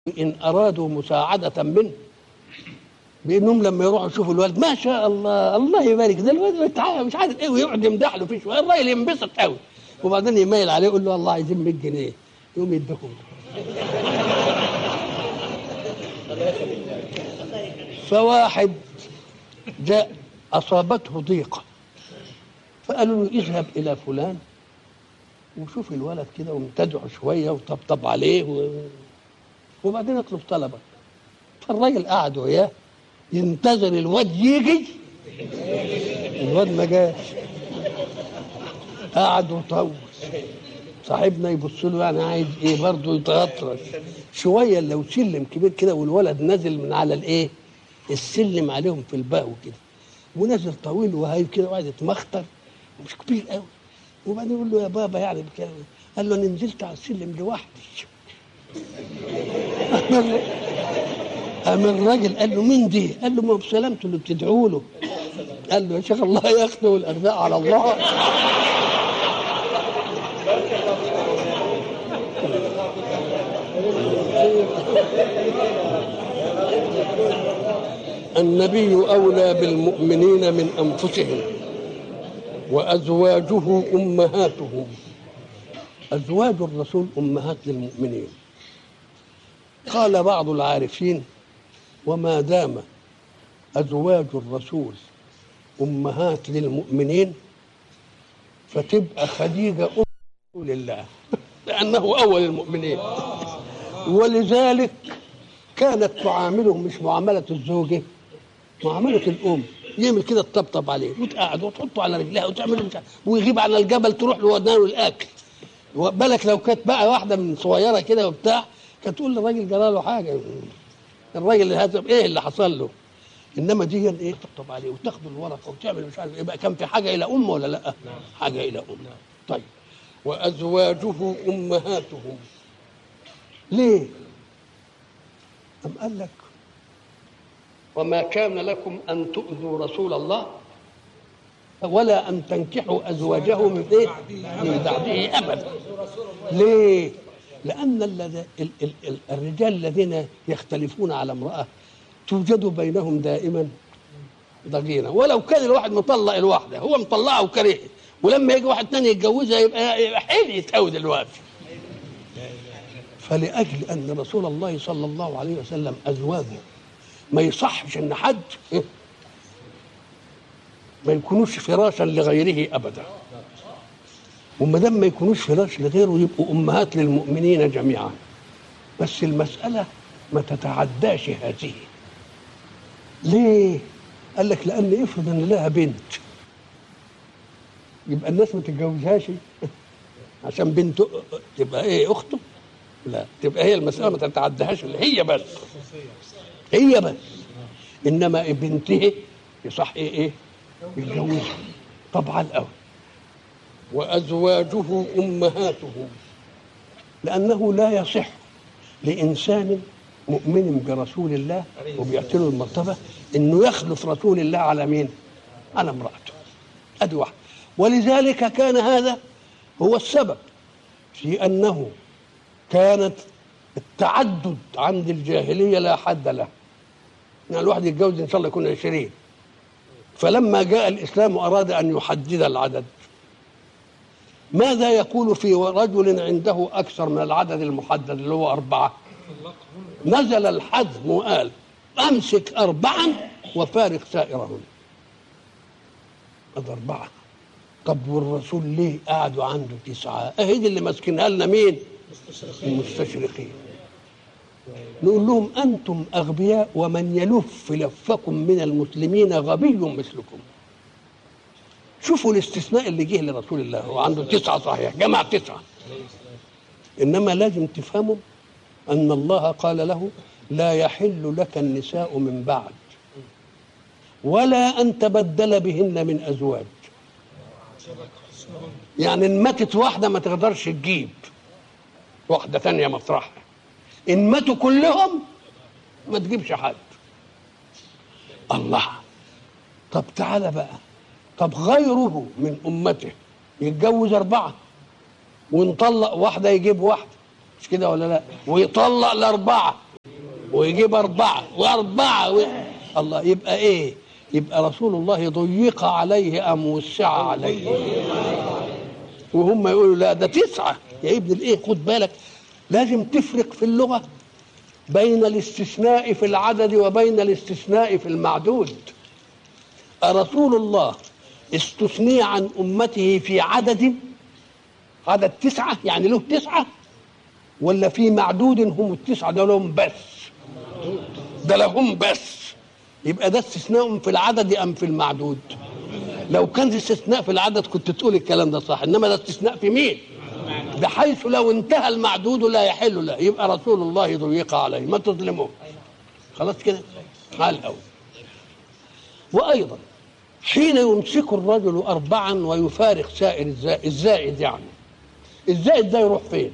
إن أرادوا مساعدة منه بانهم لما يروحوا يشوفوا الولد ما شاء الله الله يبارك ده الولد تعالى مش عارف ايه ويقعد يمدح له فيه شويه الراجل ينبسط قوي وبعدين يميل عليه يقول له الله عايزين 100 جنيه يقوم يديهم فواحد جاء اصابته ضيقه فقالوا له اذهب الى فلان وشوف الولد كده وامتدعه شويه وطبطب عليه و... وبعدين اطلب طلبك فالراجل قعد وياه ينتظر الواد يجي الواد ما جاش قعد وطول صاحبنا يبص له يعني عايز ايه برضه يتغطرس شويه لو سلم كبير كده والولد نازل من على الايه السلم عليهم في البهو كده ونازل طويل وهايب كده وقاعد يتمخطر مش كبير قوي وبعدين يقول له يا بابا يعني بكلام قال له انا نزلت على السلم لوحدي قام الراجل قال له مين دي؟ قال له ما بسلامته اللي بتدعوا له قال له يا شيخ الله ياخده والارزاق على الله النبي اولى بالمؤمنين من انفسهم وازواجه امهاتهم ازواج الرسول امهات للمؤمنين قال بعض العارفين وما دام ازواج الرسول امهات للمؤمنين فتبقى خديجه ام رسول الله لانه اول المؤمنين ولذلك كانت تعامله مش معامله الزوجه معامله الام يعمل كده تطبطب عليه وتقعد وتحطه على رجلها وتعمل مش ويغيب على الجبل تروح له ودانه الاكل بالك لو كانت بقى واحده من صغيره كده وبتاع كانت تقول للراجل جرى له حاجه الراجل هذا ايه اللي حصل له انما دي ايه تطبطب عليه وتاخد الورقه وتعمل مش عارف يبقى كان في حاجه الى ام ولا لا؟ حاجه الى ام طيب وازواجه امهاتهم ليه؟ أم قال لك وما كان لكم ان تؤذوا رسول الله ولا ان تنكحوا ازواجه من ايه؟ من بعده ابدا. ليه؟ لان الذي ال ال ال الرجال الذين يختلفون على امراه توجد بينهم دائما ضغينه ولو كان الواحد مطلق الواحده هو مطلقها وكرهها ولما يجي واحد تاني يتجوزها يبقى يبقى حليت قوي دلوقتي. فلاجل ان رسول الله صلى الله عليه وسلم ازواجه ما يصحش ان حد ما يكونوش فراشا لغيره ابدا وما دام ما يكونوش فراش لغيره يبقوا امهات للمؤمنين جميعا بس المساله ما تتعداش هذه ليه قال لك لان افرض ان لها بنت يبقى الناس ما تتجوزهاش عشان بنته تبقى ايه اخته لا تبقى هي المساله ما تتعداهاش هي بس هي بس انما بنته يصح ايه ايه يتجوزها طبعا قوي وازواجه امهاتهم لانه لا يصح لانسان مؤمن برسول الله وبيعتله المرتبه انه يخلف رسول الله على مين؟ على امراته ادي واحد ولذلك كان هذا هو السبب في انه كانت التعدد عند الجاهليه لا حد له يعني الواحد يتجوز ان شاء الله يكون عشرين فلما جاء الاسلام اراد ان يحدد العدد ماذا يقول في رجل عنده اكثر من العدد المحدد اللي هو اربعه نزل الحزم وقال امسك اربعا وفارق سائرهن هذا اربعه طب والرسول ليه قعدوا عنده تسعه اهي دي اللي ماسكينها لنا مين المستشرقين نقول لهم انتم اغبياء ومن يلف لفكم من المسلمين غبي مثلكم شوفوا الاستثناء اللي جه لرسول الله هو عنده تسعه صحيح جمع تسعه انما لازم تفهموا ان الله قال له لا يحل لك النساء من بعد ولا ان تبدل بهن من ازواج يعني ان ماتت واحده ما تقدرش تجيب واحده ثانيه مطرحها ان ماتوا كلهم ما تجيبش حد الله طب تعالى بقى طب غيره من امته يتجوز اربعه ونطلق واحده يجيب واحده مش كده ولا لا ويطلق الاربعه ويجيب أربعة وأربعة و... الله يبقى إيه يبقى رسول الله ضيق عليه أم وسع عليه وهم يقولوا لا ده تسعة يا ابن الإيه خد بالك لازم تفرق في اللغة بين الاستثناء في العدد وبين الاستثناء في المعدود أرسول الله استثني عن أمته في عدد عدد تسعة يعني له تسعة ولا في معدود هم التسعة ده لهم بس ده لهم بس يبقى ده استثناء في العدد أم في المعدود لو كان استثناء في العدد كنت تقول الكلام ده صح إنما ده استثناء في مين بحيث لو انتهى المعدود لا يحل له يبقى رسول الله ضيق عليه ما تظلموه خلاص كده على الأول وأيضا حين يمسك الرجل أربعا ويفارق سائر الزائد, الزائد يعني الزائد ده يروح فين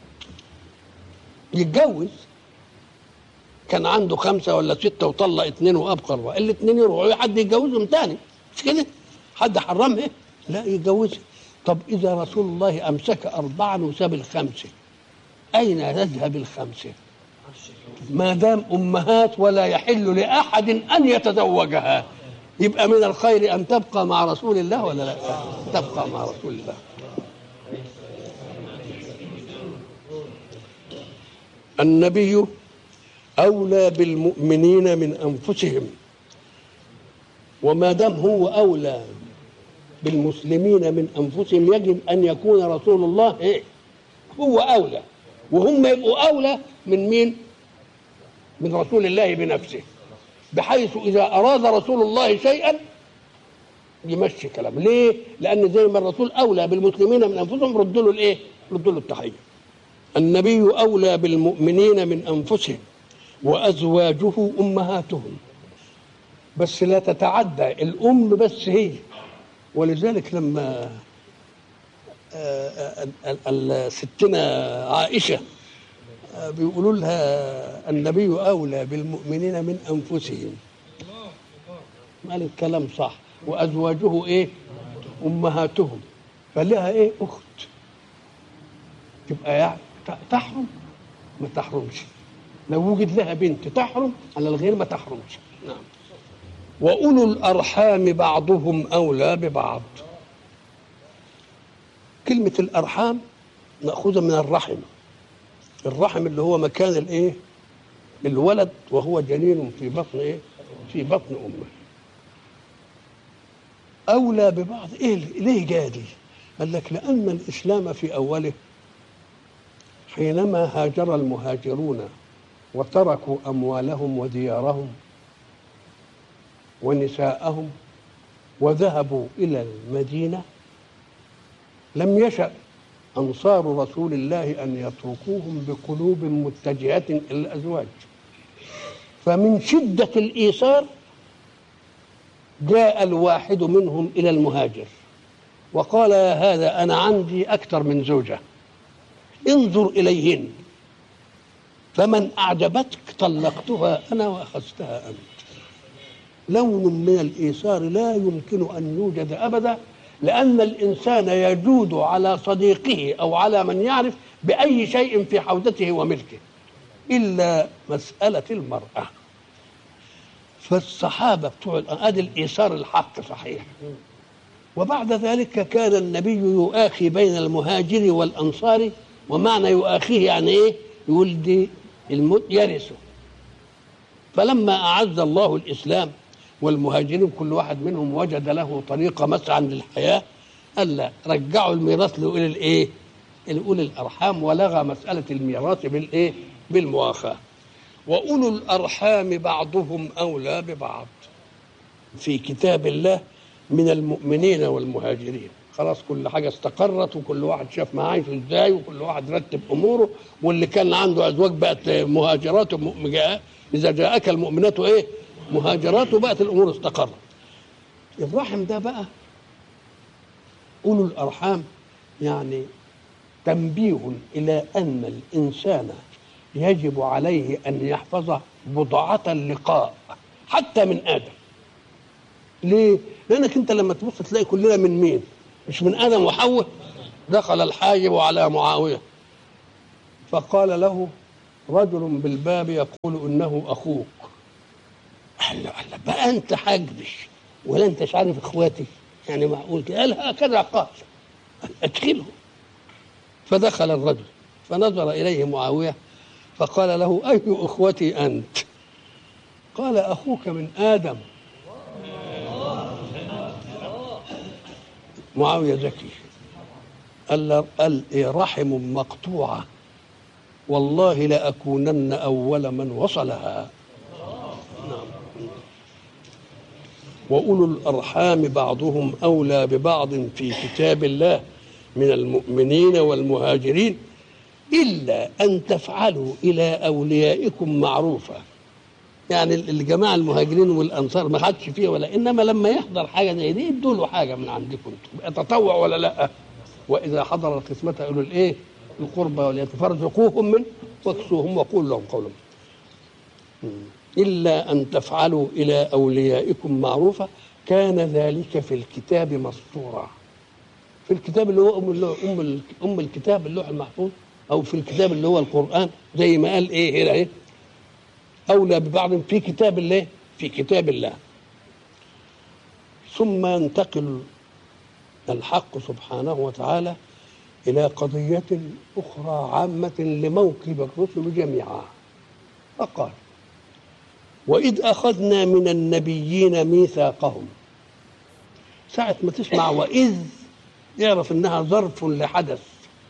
يتجوز كان عنده خمسة ولا ستة وطلق اثنين وأبقى أربعة الاثنين يروحوا حد يتجوزهم تاني مش كده حد حرمها لا يتجوزها طب إذا رسول الله أمسك أربعا وساب الخمسة أين تذهب الخمسة ما دام أمهات ولا يحل لأحد أن يتزوجها يبقى من الخير أن تبقى مع رسول الله ولا لا تبقى مع رسول الله النبي أولى بالمؤمنين من أنفسهم وما دام هو أولى بالمسلمين من أنفسهم يجب أن يكون رسول الله إيه؟ هو أولى وهم يبقوا أولى من مين؟ من رسول الله بنفسه بحيث إذا أراد رسول الله شيئا يمشي كلام ليه؟ لأن زي ما الرسول أولى بالمسلمين من أنفسهم ردوا له الإيه؟ ردوا له التحية النبي أولى بالمؤمنين من أنفسهم وأزواجه أمهاتهم بس لا تتعدى الأم بس هي ولذلك لما ستنا عائشة بيقولوا لها النبي أولى بالمؤمنين من أنفسهم قال الكلام صح وأزواجه إيه أمهاتهم فلها إيه أخت تبقى يعني تحرم ما تحرمش لو وجد لها بنت تحرم على الغير ما تحرمش نعم وأولو الأرحام بعضهم أولى ببعض كلمة الأرحام مأخوذة من الرحم الرحم اللي هو مكان الإيه الولد وهو جنين في بطن إيه في بطن أمه أولى ببعض إيه ليه جادي قال لك لأن الإسلام في أوله حينما هاجر المهاجرون وتركوا أموالهم وديارهم ونساءهم وذهبوا إلى المدينة لم يشأ أنصار رسول الله أن يتركوهم بقلوب متجهة إلى الأزواج فمن شدة الإيثار جاء الواحد منهم إلى المهاجر وقال يا هذا أنا عندي أكثر من زوجة انظر إليهن فمن أعجبتك طلقتها أنا وأخذتها أنت لون من الإيثار لا يمكن أن يوجد أبدا لأن الإنسان يجود على صديقه أو على من يعرف بأي شيء في حوزته وملكه إلا مسألة المرأة فالصحابة بتوع ادي الإيثار الحق صحيح وبعد ذلك كان النبي يؤاخي بين المهاجر والأنصار ومعنى يؤاخيه يعني إيه يقول دي الموت يرثه فلما أعز الله الإسلام والمهاجرين كل واحد منهم وجد له طريقة مسعى للحياة قال لا رجعوا الميراث لأولي الإيه؟ لأولي الأرحام ولغى مسألة الميراث بالإيه؟ بالمواخاة وأولو الأرحام بعضهم أولى ببعض في كتاب الله من المؤمنين والمهاجرين خلاص كل حاجة استقرت وكل واحد شاف ما عايش ازاي وكل واحد رتب أموره واللي كان عنده أزواج بقت مهاجرات إذا جاءك المؤمنات إيه مهاجرات وبقت الأمور استقرت الرحم ده بقى أولو الأرحام يعني تنبيه إلى أن الإنسان يجب عليه أن يحفظ بضعة اللقاء حتى من آدم ليه؟ لأنك أنت لما تبص تلاقي كلنا من مين؟ مش من آدم وحواء دخل الحاجب على معاوية فقال له رجل بالباب يقول انه اخوك قال له قال له بقى انت حاجبش ولا انت عارف اخواتي يعني معقول كده قال هكذا قال ادخله فدخل الرجل فنظر اليه معاويه فقال له اي اخوتي انت قال اخوك من ادم معاويه ذكي قال قال إيه رحم مقطوعه والله لاكونن اول من وصلها نعم. واولو الارحام بعضهم اولى ببعض في كتاب الله من المؤمنين والمهاجرين الا ان تفعلوا الى اوليائكم معروفا يعني الجماعه المهاجرين والانصار ما حدش فيه ولا انما لما يحضر حاجه زي دي ادوا له حاجه من عندكم انتم تطوع ولا لا واذا حضر القسمه قالوا الايه القربى واليتامى فارزقوهم من واكسوهم وقولوا لهم قولا الا ان تفعلوا الى اوليائكم معروفا كان ذلك في الكتاب مسطورا في الكتاب اللي هو ام اللوح ام ام الكتاب اللوح المحفوظ او في الكتاب اللي هو القران زي ما قال ايه هنا ايه اولى ببعض في كتاب الله في كتاب الله ثم ينتقل الحق سبحانه وتعالى الى قضيه اخرى عامه لموكب الرسل جميعا فقال واذ اخذنا من النبيين ميثاقهم ساعه ما تسمع واذ يعرف انها ظرف لحدث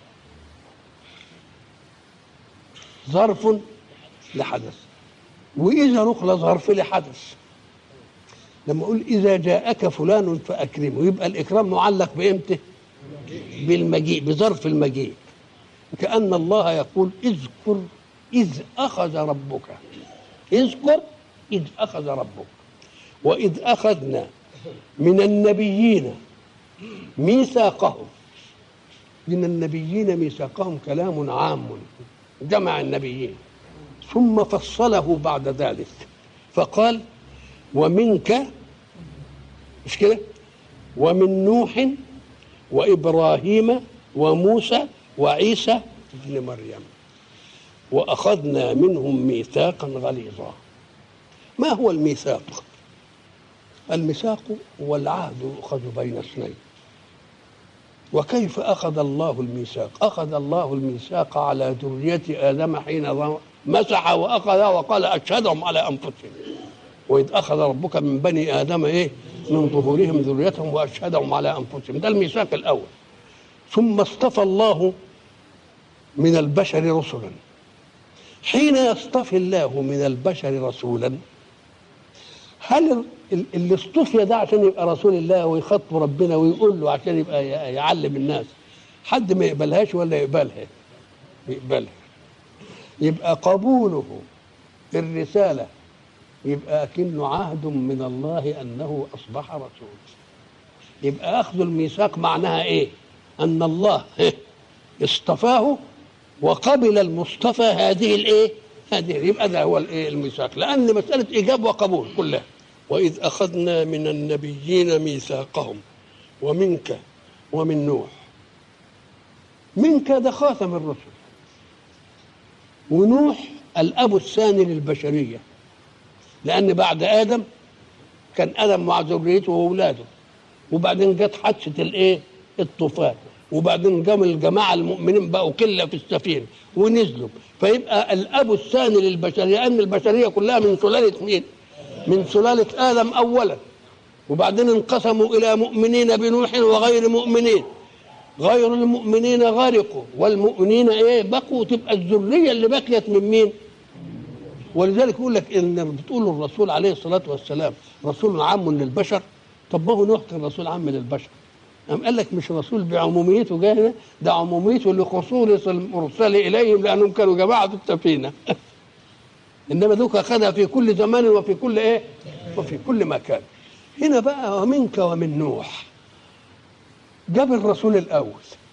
ظرف لحدث واذا نقل ظرف لحدث لما اقول اذا جاءك فلان فاكرمه يبقى الاكرام معلق بامتى بالمجيء بظرف المجيء كان الله يقول اذكر اذ اخذ ربك اذكر اذ اخذ ربك واذ اخذنا من النبيين ميثاقهم من النبيين ميثاقهم كلام عام جمع النبيين ثم فصله بعد ذلك فقال ومنك مش كده ومن نوح وابراهيم وموسى وعيسى ابن مريم واخذنا منهم ميثاقا غليظا ما هو الميثاق الميثاق هو العهد يؤخذ بين اثنين وكيف اخذ الله الميثاق اخذ الله الميثاق على ذريه ادم حين مسح واخذ وقال اشهدهم على انفسهم واذ اخذ ربك من بني ادم ايه من ظهورهم ذريتهم واشهدهم على انفسهم ده الميثاق الاول ثم اصطفى الله من البشر رسلا حين يصطفي الله من البشر رسولا هل اللي اصطفي ده عشان يبقى رسول الله ويخاطب ربنا ويقول له عشان يبقى يعلم الناس حد ما يقبلهاش ولا يقبلها يقبلها يبقى قبوله الرساله يبقى أكنه عهد من الله أنه أصبح رسول يبقى أخذ الميثاق معناها إيه أن الله اصطفاه وقبل المصطفى هذه الإيه هذه يبقى ده هو الإيه الميثاق لأن مسألة إيجاب وقبول كلها وإذ أخذنا من النبيين ميثاقهم ومنك ومن نوح منك ده خاتم الرسل ونوح الأب الثاني للبشرية لأن بعد آدم كان آدم مع ذريته وأولاده وبعدين جت حادثة الإيه؟ الطوفان وبعدين قام الجماعة المؤمنين بقوا كلة في السفينة ونزلوا فيبقى الأب الثاني للبشرية لأن البشرية كلها من سلالة مين؟ من سلالة آدم أولا وبعدين انقسموا إلى مؤمنين بنوح وغير مؤمنين غير المؤمنين غرقوا والمؤمنين ايه بقوا تبقى الذريه اللي بقيت من مين؟ ولذلك يقول لك ان بتقول الرسول عليه الصلاه والسلام رسول عام للبشر طب ما هو نوح كان رسول عام للبشر قام قال لك مش رسول بعموميته جاي هنا ده عموميته لخصوص المرسل اليهم لانهم كانوا جماعه السفينه انما ذوك اخذها في كل زمان وفي كل ايه وفي كل مكان هنا بقى ومنك ومن نوح جاب الرسول الاول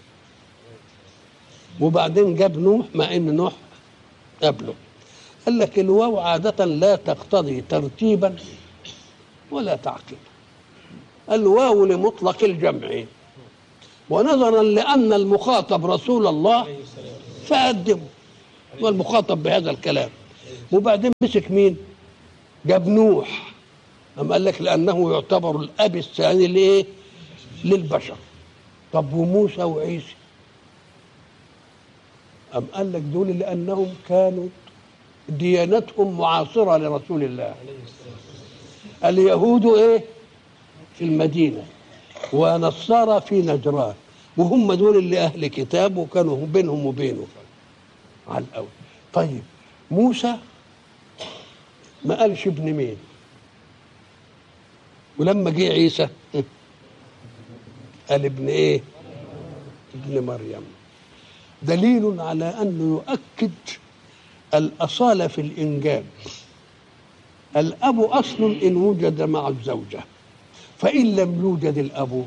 وبعدين جاب نوح مع ان نوح قبله قال لك الواو عادة لا تقتضي ترتيبا ولا تعقيبا الواو لمطلق الجمع ونظرا لأن المخاطب رسول الله فقدمه هو المخاطب بهذا الكلام وبعدين مسك مين جاب نوح أم قال لك لأنه يعتبر الأب الثاني لإيه للبشر طب وموسى وعيسى أم قال لك دول لأنهم كانوا ديانتهم معاصرة لرسول الله اليهود إيه في المدينة ونصارى في نجران وهم دول اللي أهل كتاب وكانوا بينهم وبينه على الأول طيب موسى ما قالش ابن مين ولما جه عيسى قال ابن ايه ابن مريم دليل على انه يؤكد الاصاله في الانجاب الاب اصل ان وجد مع الزوجه فان لم يوجد الاب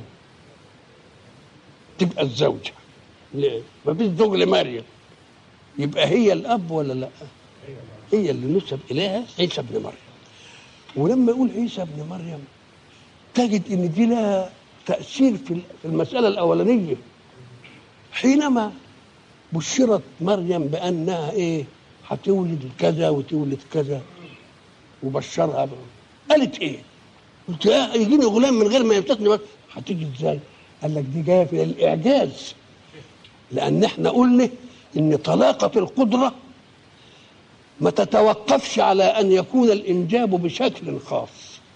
تبقى الزوجه ليه ما فيش زوج لمريم يبقى هي الاب ولا لا هي اللي نسب اليها عيسى ابن مريم ولما يقول عيسى ابن مريم تجد ان دي لها تاثير في المساله الاولانيه حينما بشرت مريم بانها ايه هتولد كذا وتولد كذا وبشرها ب... قالت ايه؟ قلت يا يجيني غلام من غير ما يمسكني بس هتيجي ازاي؟ قال لك دي جايه في الاعجاز لان احنا قلنا ان طلاقه القدره ما تتوقفش على ان يكون الانجاب بشكل خاص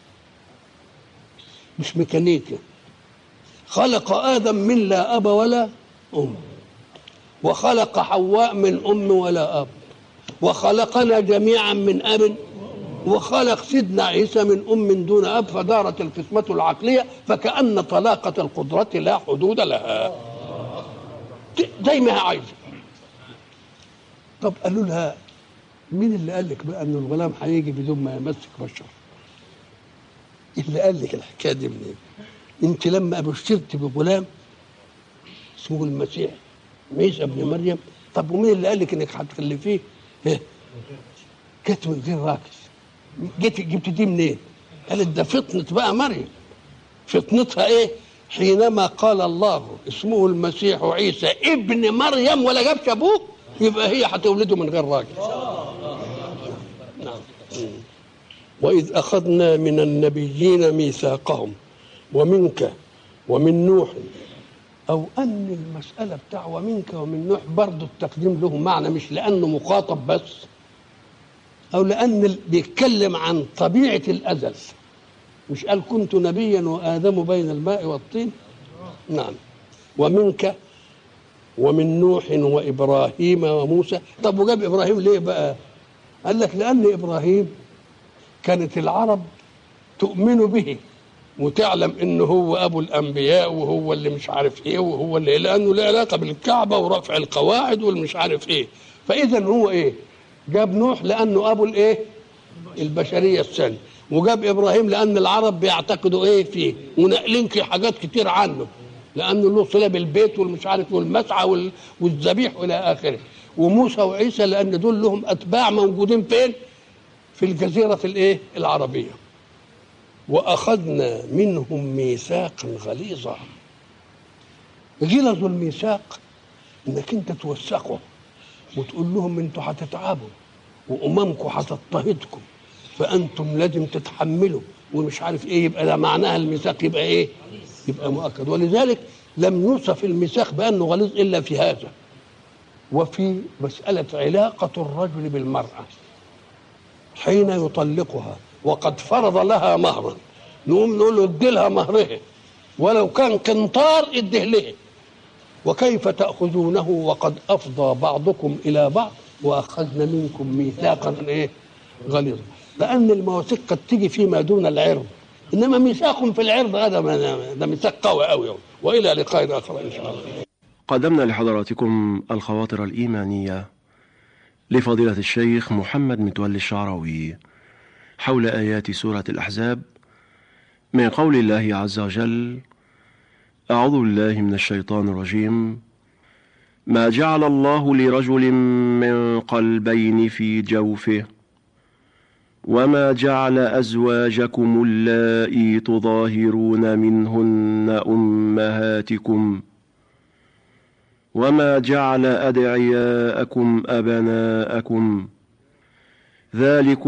مش ميكانيكا خلق ادم من لا اب ولا ام وخلق حواء من ام ولا اب وخلقنا جميعا من اب وخلق سيدنا عيسى من ام دون اب فدارت القسمه العقليه فكان طلاقه القدره لا حدود لها زي ما هي عايزه طب قالوا لها مين اللي قال لك بقى ان الغلام هيجي بدون ما يمسك بشر اللي قال لك الحكايه دي منين انت لما بشرت بغلام اسمه المسيح عيسى ابن مريم طب ومين اللي قال لك انك هتخلفيه جت من غير راكز جيت جبت دي منين قالت ده فطنة بقى مريم فطنتها ايه حينما قال الله اسمه المسيح عيسى ابن مريم ولا جابش ابوه يبقى هي هتولده من غير راجل نعم وإذ أخذنا من النبيين ميثاقهم ومنك ومن نوح أو أن المسألة بتاع ومنك ومن نوح برضه التقديم له معنى مش لأنه مخاطب بس أو لأن بيتكلم عن طبيعة الأزل مش قال كنت نبيا وآدم بين الماء والطين نعم ومنك ومن نوح وإبراهيم وموسى طب وجاب إبراهيم ليه بقى قال لك لأن إبراهيم كانت العرب تؤمن به وتعلم انه هو ابو الانبياء وهو اللي مش عارف ايه وهو اللي لانه له علاقه بالكعبه ورفع القواعد والمش عارف ايه فاذا هو ايه جاب نوح لانه ابو الايه البشريه الثانيه وجاب ابراهيم لان العرب بيعتقدوا ايه فيه ونقلين حاجات كتير عنه لانه له صله بالبيت والمش عارف والمسعى والذبيح والى اخره وموسى وعيسى لان دول لهم اتباع موجودين فين في الجزيره الايه العربيه واخذنا منهم ميثاقا غليظا غلظ الميثاق انك انت توثقه وتقول لهم انتوا هتتعبوا واممكم هتضطهدكم فانتم لازم تتحملوا ومش عارف ايه يبقى ده معناها الميثاق يبقى ايه؟ يبقى مؤكد ولذلك لم يوصف الميثاق بانه غليظ الا في هذا وفي مساله علاقه الرجل بالمراه حين يطلقها وقد فرض لها مهرا نقوم نقول له ادي لها مهرها ولو كان قنطار اديه له وكيف تأخذونه وقد أفضى بعضكم إلى بعض وأخذنا منكم ميثاقا إيه غليظا لأن المواثيق قد تيجي فيما دون العرض إنما ميثاق في العرض هذا ده ميثاق قوي قوي وإلى لقاء آخر إن شاء الله قدمنا لحضراتكم الخواطر الإيمانية لفضيلة الشيخ محمد متولي الشعراوي حول آيات سورة الأحزاب من قول الله عز وجل أعوذ بالله من الشيطان الرجيم ما جعل الله لرجل من قلبين في جوفه وما جعل أزواجكم اللائي تظاهرون منهن أمهاتكم وما جعل أدعياءكم أبناءكم ذلكم